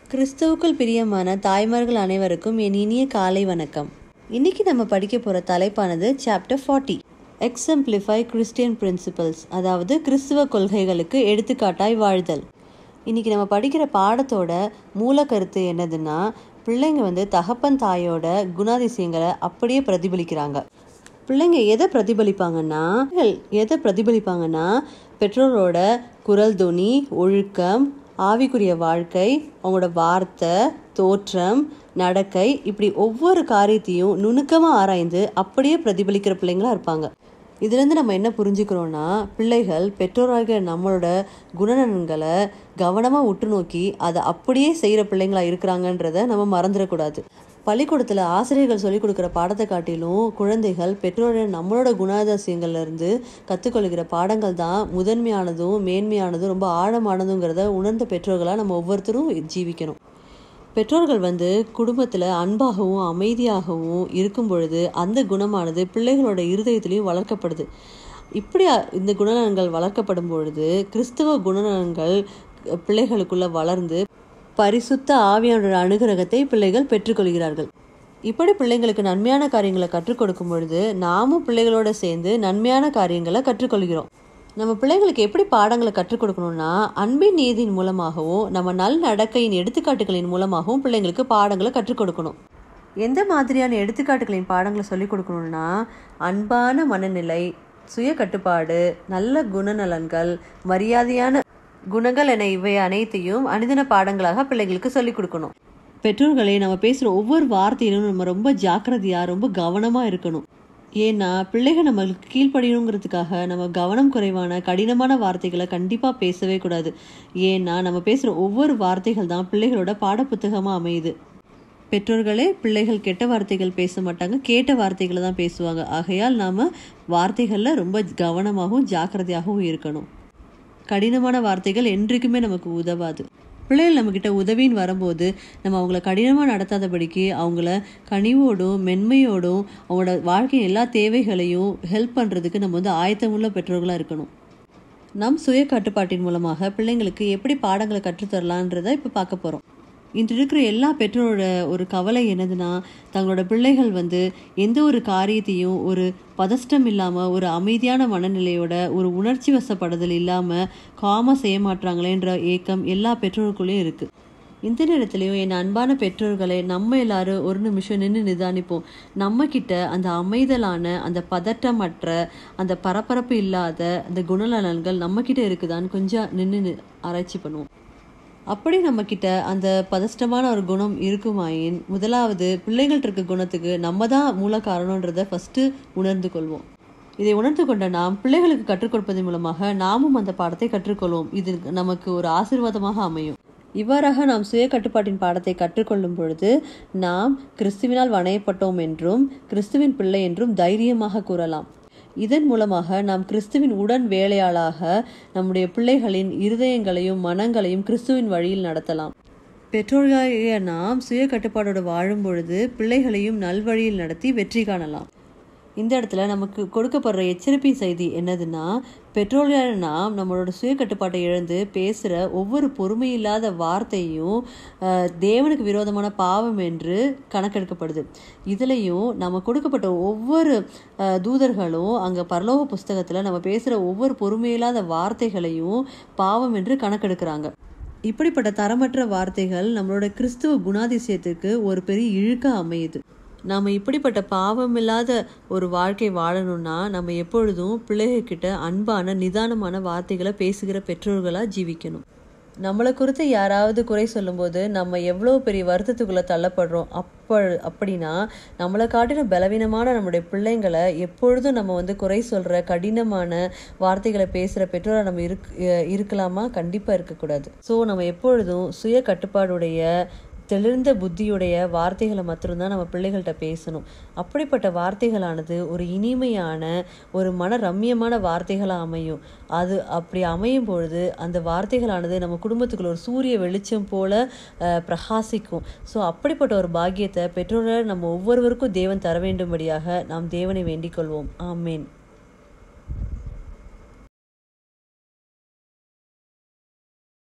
கிறிஸ்துவுக்குள் பிரியமான தாய்மார்கள் அனைவருக்கும் என் இனிய காலை வணக்கம் இன்னைக்கு நம்ம படிக்க போகிற தலைப்பானது chapter forty exemplify Christian principles அதாவது கிறிஸ்துவ கொள்கைகளுக்கு எடுத்துக்காட்டாய் வாழ்தல் இன்னைக்கு நம்ம படிக்கிற பாடத்தோட மூல கருத்து என்னதுன்னா பிள்ளைங்க வந்து தகப்பன் தாயோட குணாதிசயங்களை அப்படியே பிரதிபலிக்கிறாங்க பிள்ளைங்க எதை பிரதிபலிப்பாங்கன்னா எதை பிரதிபலிப்பாங்கன்னா பெற்றோரோட குரல் துணி ஒழுக்கம் ஆவிக்குரிய வாழ்க்கை அவங்களோட வார்த்தை தோற்றம் நடக்கை இப்படி ஒவ்வொரு காரியத்தையும் நுணுக்கமாக ஆராய்ந்து அப்படியே பிரதிபலிக்கிற பிள்ளைங்களா இருப்பாங்க இதுலேருந்து நம்ம என்ன புரிஞ்சுக்கிறோன்னா பிள்ளைகள் பெற்றோராகிய நம்மளோட குணநலன்களை கவனமாக உற்று நோக்கி அதை அப்படியே செய்கிற பிள்ளைங்களா இருக்கிறாங்கன்றத நம்ம மறந்துடக்கூடாது பள்ளிக்கூடத்தில் ஆசிரியர்கள் சொல்லிக் கொடுக்குற பாடத்தை காட்டிலும் குழந்தைகள் பெற்றோர நம்மளோட குணாதிசயங்கள்ல இருந்து கற்றுக்கொள்கிற பாடங்கள் தான் முதன்மையானதும் மேன்மையானதும் ரொம்ப ஆழமானதுங்கிறத உணர்ந்த பெற்றோர்களாக நம்ம ஒவ்வொருத்தரும் ஜீவிக்கணும் பெற்றோர்கள் வந்து குடும்பத்தில் அன்பாகவும் அமைதியாகவும் இருக்கும் பொழுது அந்த குணமானது பிள்ளைகளோட இருதயத்திலையும் வளர்க்கப்படுது இப்படி இந்த குணநலன்கள் வளர்க்கப்படும் பொழுது கிறிஸ்தவ குணநலன்கள் பிள்ளைகளுக்குள்ள வளர்ந்து பரிசுத்த ஆவியானோட அனுகிரகத்தை பிள்ளைகள் பெற்றுக்கொள்கிறார்கள் இப்படி பிள்ளைங்களுக்கு நன்மையான காரியங்களை கற்றுக் கொடுக்கும் பொழுது நாமும் பிள்ளைகளோட சேர்ந்து நன்மையான காரியங்களை கற்றுக்கொள்கிறோம் நம்ம பிள்ளைங்களுக்கு எப்படி பாடங்களை கற்றுக் கொடுக்கணும்னா அன்பின் நீதியின் மூலமாகவும் நம்ம நல் நடக்கையின் எடுத்துக்காட்டுகளின் மூலமாகவும் பிள்ளைங்களுக்கு பாடங்களை கற்றுக் கொடுக்கணும் எந்த மாதிரியான எடுத்துக்காட்டுகளின் பாடங்களை சொல்லிக் கொடுக்கணும்னா அன்பான மனநிலை சுய கட்டுப்பாடு நல்ல குணநலன்கள் மரியாதையான குணங்கள் என இவை அனைத்தையும் அனுதின பாடங்களாக பிள்ளைங்களுக்கு சொல்லிக் கொடுக்கணும் பெற்றோர்களே நம்ம பேசுகிற ஒவ்வொரு வார்த்தையிலும் நம்ம ரொம்ப ஜாக்கிரதையாக ரொம்ப கவனமாக இருக்கணும் ஏன்னா பிள்ளைகள் நம்மளுக்கு கீழ்ப்படியணுங்கிறதுக்காக நம்ம கவனம் குறைவான கடினமான வார்த்தைகளை கண்டிப்பாக பேசவே கூடாது ஏன்னா நம்ம பேசுகிற ஒவ்வொரு வார்த்தைகள் தான் பிள்ளைகளோட பாடப்புத்தகமாக அமையுது பெற்றோர்களே பிள்ளைகள் கெட்ட வார்த்தைகள் பேச மாட்டாங்க கேட்ட வார்த்தைகளை தான் பேசுவாங்க ஆகையால் நாம் வார்த்தைகளில் ரொம்ப கவனமாகவும் ஜாக்கிரதையாகவும் இருக்கணும் கடினமான வார்த்தைகள் என்றைக்குமே நமக்கு உதவாது பிள்ளைகள் நம்மக்கிட்ட உதவின்னு வரும்போது நம்ம அவங்கள கடினமாக நடத்தாதபடிக்கு அவங்கள கனிவோடும் மென்மையோடும் அவங்களோட வாழ்க்கையின் எல்லா தேவைகளையும் ஹெல்ப் பண்ணுறதுக்கு நம்ம வந்து ஆயத்தமுள்ள பெற்றோர்களாக இருக்கணும் நம் சுய கட்டுப்பாட்டின் மூலமாக பிள்ளைங்களுக்கு எப்படி பாடங்களை கற்றுத்தரலான்றதை இப்போ பார்க்க போகிறோம் இன்று இருக்கிற எல்லா பெற்றோரோட ஒரு கவலை என்னதுன்னா தங்களோட பிள்ளைகள் வந்து எந்த ஒரு காரியத்தையும் ஒரு பதஷ்டம் இல்லாமல் ஒரு அமைதியான மனநிலையோட ஒரு உணர்ச்சி வசப்படுதல் இல்லாமல் காம செய்ய மாட்டாங்களேன்ற ஏக்கம் எல்லா பெற்றோருக்குள்ளேயும் இருக்குது இந்த நேரத்துலையும் என் அன்பான பெற்றோர்களை நம்ம எல்லாரும் ஒரு நிமிஷம் நின்று நிதானிப்போம் நம்ம கிட்ட அந்த அமைதலான அந்த பதட்டமற்ற அந்த பரபரப்பு இல்லாத அந்த குணநலன்கள் நம்ம கிட்ட இருக்குதான்னு கொஞ்சம் நின்று ஆராய்ச்சி பண்ணுவோம் அப்படி நம்மக்கிட்ட அந்த பதஷ்டமான ஒரு குணம் இருக்குமாயின் முதலாவது பிள்ளைகள்ட்ட இருக்க குணத்துக்கு நம்ம தான் மூல காரணன்றதை ஃபஸ்ட்டு உணர்ந்து கொள்வோம் இதை உணர்ந்து கொண்ட நாம் பிள்ளைகளுக்கு கற்றுக் கொடுப்பதன் மூலமாக நாமும் அந்த பாடத்தை கற்றுக்கொள்வோம் இது நமக்கு ஒரு ஆசீர்வாதமாக அமையும் இவ்வாறாக நாம் சுய கட்டுப்பாட்டின் பாடத்தை கற்றுக்கொள்ளும் பொழுது நாம் கிறிஸ்துவினால் வணையப்பட்டோம் என்றும் கிறிஸ்துவின் பிள்ளை என்றும் தைரியமாக கூறலாம் இதன் மூலமாக நாம் கிறிஸ்துவின் உடன் வேலையாளாக நம்முடைய பிள்ளைகளின் இருதயங்களையும் மனங்களையும் கிறிஸ்துவின் வழியில் நடத்தலாம் பெற்றோர்களாகிய நாம் சுய கட்டுப்பாடோடு வாழும் பொழுது பிள்ளைகளையும் நல்வழியில் நடத்தி வெற்றி காணலாம் இந்த இடத்துல நமக்கு கொடுக்கப்படுற எச்சரிப்பை செய்தி என்னதுன்னா பெற்றோர்களான நாம் நம்மளோட சுய கட்டுப்பாட்டை இழந்து பேசுகிற ஒவ்வொரு பொறுமையில்லாத வார்த்தையும் தேவனுக்கு விரோதமான பாவம் என்று கணக்கெடுக்கப்படுது இதுலேயும் நம்ம கொடுக்கப்பட்ட ஒவ்வொரு தூதர்களும் அங்கே பரலோக புஸ்தகத்தில் நம்ம பேசுகிற ஒவ்வொரு பொறுமையில்லாத வார்த்தைகளையும் பாவம் என்று கணக்கெடுக்கிறாங்க இப்படிப்பட்ட தரமற்ற வார்த்தைகள் நம்மளோட கிறிஸ்துவ குணாதிசயத்துக்கு ஒரு பெரிய இழுக்க அமையுது நாம் இப்படிப்பட்ட பாவமில்லாத ஒரு வாழ்க்கை வாழணும்னா நம்ம எப்பொழுதும் பிள்ளைகிட்ட அன்பான நிதானமான வார்த்தைகளை பேசுகிற பெற்றோர்களாக ஜீவிக்கணும் நம்மளை குறித்து யாராவது குறை சொல்லும்போது நம்ம எவ்வளோ பெரிய வருத்தத்துக்குள்ளே தள்ளப்படுறோம் அப்போ அப்படின்னா நம்மளை காட்டின பலவீனமான நம்முடைய பிள்ளைங்களை எப்பொழுதும் நம்ம வந்து குறை சொல்கிற கடினமான வார்த்தைகளை பேசுகிற பெற்றோரை நம்ம இருக் இருக்கலாமா கண்டிப்பாக இருக்கக்கூடாது ஸோ நம்ம எப்பொழுதும் சுய கட்டுப்பாடுடைய தெளிர்ந்த புத்தியுடைய வார்த்தைகளை மாத்திரம்தான் நம்ம பிள்ளைகள்கிட்ட பேசணும் அப்படிப்பட்ட வார்த்தைகளானது ஒரு இனிமையான ஒரு மன ரம்யமான வார்த்தைகளாக அமையும் அது அப்படி அமையும் பொழுது அந்த வார்த்தைகளானது நம்ம குடும்பத்துக்குள்ள ஒரு சூரிய வெளிச்சம் போல பிரகாசிக்கும் ஸோ அப்படிப்பட்ட ஒரு பாக்கியத்தை பெற்றோரை நம்ம ஒவ்வொருவருக்கும் தேவன் தர வேண்டும்படியாக நாம் தேவனை வேண்டிக் கொள்வோம் ஆமேன்